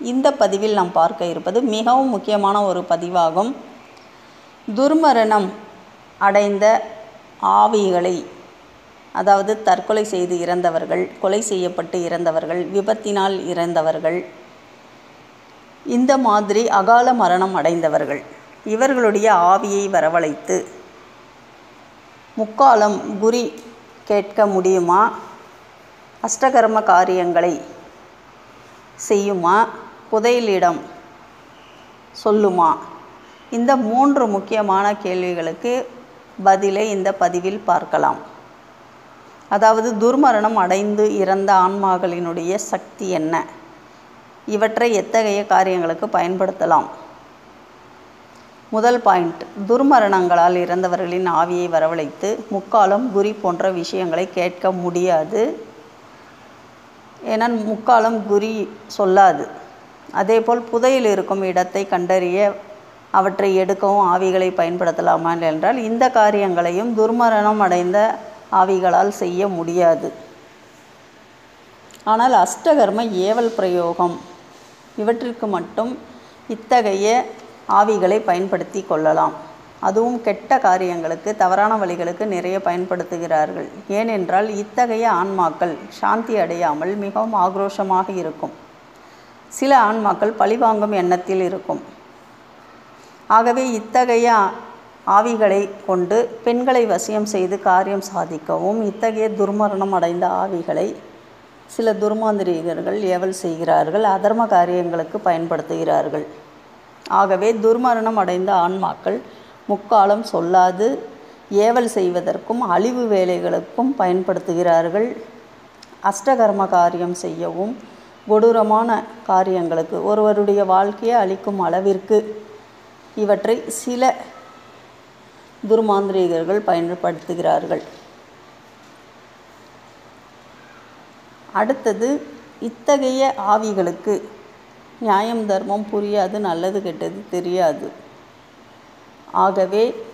இந்த பதிவில் நாம் பார்க்க இருப்பது மிகவும் முக்கியமான ஒரு பதிவாகும் துர்மரணம் அடைந்த ஆவிகளை அதாவது தற்கொலை செய்து இறந்தவர்கள் கொலை செய்யப்பட்டு இறந்தவர்கள் விபத்தினால் இறந்தவர்கள் இந்த மாதிரி அகால மரணம் அடைந்தவர்கள் இவர்களுடைய ஆவியை வரவழைத்து முக்காலம் குறி கேட்க முடியுமா அஷ்டகர்ம காரியங்களை செய்யுமா புதையலிடம் சொல்லுமா இந்த மூன்று முக்கியமான கேள்விகளுக்கு பதிலை இந்த பதிவில் பார்க்கலாம் அதாவது துர்மரணம் அடைந்து இறந்த ஆன்மாக்களினுடைய சக்தி என்ன இவற்றை எத்தகைய காரியங்களுக்கு பயன்படுத்தலாம் முதல் பாயிண்ட் துர்மரணங்களால் இறந்தவர்களின் ஆவியை வரவழைத்து முக்காலம் குறி போன்ற விஷயங்களை கேட்க முடியாது ஏன்னா முக்காலம் குறி சொல்லாது அதேபோல் புதையில் இருக்கும் இடத்தை கண்டறிய அவற்றை எடுக்கவும் ஆவிகளை பயன்படுத்தலாமா என்றால் இந்த காரியங்களையும் துர்மரணம் அடைந்த ஆவிகளால் செய்ய முடியாது ஆனால் அஷ்டகர்ம ஏவல் பிரயோகம் இவற்றிற்கு மட்டும் இத்தகைய ஆவிகளை பயன்படுத்தி கொள்ளலாம் அதுவும் கெட்ட காரியங்களுக்கு தவறான வழிகளுக்கு நிறைய பயன்படுத்துகிறார்கள் ஏனென்றால் இத்தகைய ஆன்மாக்கள் சாந்தி அடையாமல் மிகவும் ஆக்ரோஷமாக இருக்கும் சில ஆன்மாக்கள் பழிவாங்கும் எண்ணத்தில் இருக்கும் ஆகவே இத்தகைய ஆவிகளை கொண்டு பெண்களை வசியம் செய்து காரியம் சாதிக்கவும் இத்தகைய துர்மரணம் அடைந்த ஆவிகளை சில துர்மாந்திரிகர்கள் ஏவல் செய்கிறார்கள் அதர்ம காரியங்களுக்கு பயன்படுத்துகிறார்கள் ஆகவே துர்மரணம் அடைந்த ஆன்மாக்கள் முக்காலம் சொல்லாது ஏவல் செய்வதற்கும் அழிவு வேலைகளுக்கும் பயன்படுத்துகிறார்கள் அஷ்டகர்ம காரியம் செய்யவும் கொடூரமான காரியங்களுக்கு ஒருவருடைய வாழ்க்கையை அளிக்கும் அளவிற்கு இவற்றை சில துர்மாந்திரிகர்கள் பயன்படுத்துகிறார்கள் அடுத்தது இத்தகைய ஆவிகளுக்கு நியாயம் தர்மம் புரியாது நல்லது கெட்டது தெரியாது ஆகவே